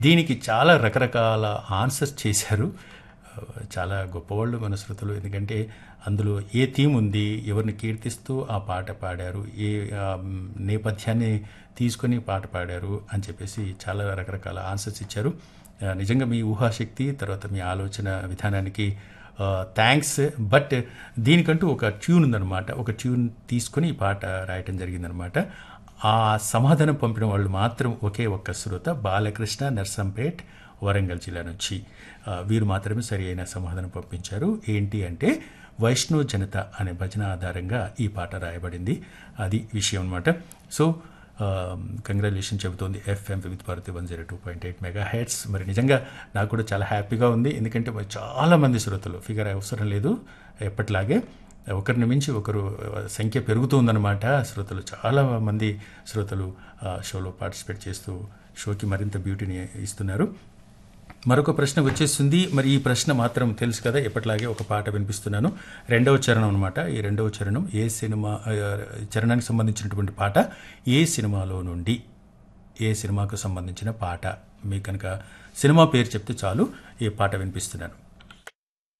దీనికి చాలా రకరకాల ఆన్సర్స్ చేశారు ఆ, చాలా గొప్పవాళ్ళు మన శ్రోతలు ఎందుకంటే అందులో ఏ థీమ్ ఉంది ఎవరిని కీర్తిస్తూ ఆ పాట పాడారు ఏ ఆ, మ్, నేపథ్యాన్ని తీసుకొని పాట పాడారు అని చెప్పేసి చాలా రకరకాల ఆన్సర్స్ ఇచ్చారు ఆ, నిజంగా మీ ఊహాశక్తి తర్వాత మీ ఆలోచన విధానానికి థ్యాంక్స్ బట్ దీనికంటూ ఒక ట్యూన్ ఉందన్నమాట ఒక ట్యూన్ తీసుకొని ఈ పాట రాయటం జరిగిందనమాట ఆ సమాధానం పంపిన వాళ్ళు మాత్రం ఒకే ఒక్క శ్రోత బాలకృష్ణ నర్సంపేట్ వరంగల్ జిల్లా నుంచి ఆ, వీరు మాత్రమే సరి అయిన సమాధానం పంపించారు ఏంటి అంటే వైష్ణవ జనత అనే భజన ఆధారంగా ఈ పాట రాయబడింది అది విషయం అనమాట సో కంగ్రాచులేషన్ చెబుతోంది FM with Bharati one zero two point eight megahertz మరి నిజంగా నాకు కూడా చాలా హ్యాపీగా ఉంది ఎందుకంటే మరి చాలా మంది శ్రోతలు ఫిగర్ అవసరం లేదు ఎప్పటిలాగే ఒకరిని మించి ఒకరు సంఖ్య పెరుగుతుందన్నమాట శ్రోతలు చాలా మంది శ్రోతలు ఆ, షోలో పార్టిసిపేట్ చేస్తూ షోకి మరింత బ్యూటీని ఇస్తున్నారు మరొక ప్రశ్న వచ్చేస్తుంది మరి ఈ ప్రశ్న మాత్రం తెలుసు కదా ఎప్పటిలాగే ఒక పాట వినిపిస్తున్నాను రెండవ చరణం అనమాట ఈ రెండవ చరణం ఏ సినిమా ఆ, చరణానికి సంబంధించినటువంటి పాట ఏ సినిమాలో నుండి ఏ సినిమాకు సంబంధించిన పాట మీకు కనుక సినిమా పేరు చెప్తే చాలు ఈ పాట వినిపిస్తున్నాను